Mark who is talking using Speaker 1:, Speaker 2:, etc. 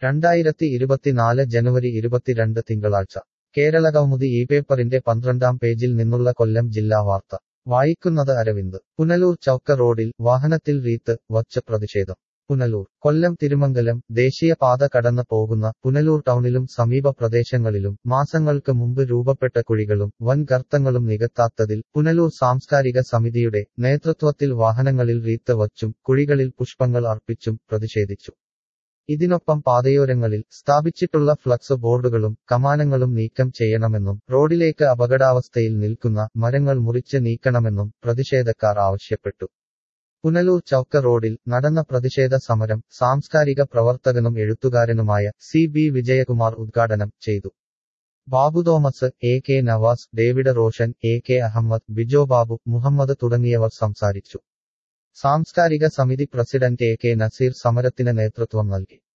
Speaker 1: രണ്ടായിരത്തി ഇരുപത്തിനാല് ജനുവരി ഇരുപത്തിരണ്ട് തിങ്കളാഴ്ച കേരള കൗമുദി ഈ പേപ്പറിന്റെ പന്ത്രണ്ടാം പേജിൽ നിന്നുള്ള കൊല്ലം ജില്ലാ വാർത്ത വായിക്കുന്നത് അരവിന്ദ് പുനലൂർ ചൗക്ക റോഡിൽ വാഹനത്തിൽ റീത്ത് വച്ച പ്രതിഷേധം പുനലൂർ കൊല്ലം തിരുമംഗലം ദേശീയപാത കടന്ന് പോകുന്ന പുനലൂർ ടൗണിലും സമീപ പ്രദേശങ്ങളിലും മാസങ്ങൾക്ക് മുമ്പ് രൂപപ്പെട്ട കുഴികളും വൻ ഗർത്തങ്ങളും നികത്താത്തതിൽ പുനലൂർ സാംസ്കാരിക സമിതിയുടെ നേതൃത്വത്തിൽ വാഹനങ്ങളിൽ റീത്ത് വച്ചും കുഴികളിൽ പുഷ്പങ്ങൾ അർപ്പിച്ചും പ്രതിഷേധിച്ചു ഇതിനൊപ്പം പാതയോരങ്ങളിൽ സ്ഥാപിച്ചിട്ടുള്ള ഫ്ലക്സ് ബോർഡുകളും കമാനങ്ങളും നീക്കം ചെയ്യണമെന്നും റോഡിലേക്ക് അപകടാവസ്ഥയിൽ നിൽക്കുന്ന മരങ്ങൾ മുറിച്ച് നീക്കണമെന്നും പ്രതിഷേധക്കാർ ആവശ്യപ്പെട്ടു പുനലൂർ ചൗക്ക റോഡിൽ നടന്ന പ്രതിഷേധ സമരം സാംസ്കാരിക പ്രവർത്തകനും എഴുത്തുകാരനുമായ സി ബി വിജയകുമാർ ഉദ്ഘാടനം ചെയ്തു Babu Thomas A K Navas David Roshan A K Ahammed Bijo Babu Muhammad തുടങ്ങിയവർ സംസാരിച്ചു സാംസ്കാരിക സമിതി പ്രസിഡന്റ് എ കെ നസീർ സമരത്തിന് നേതൃത്വം നൽകി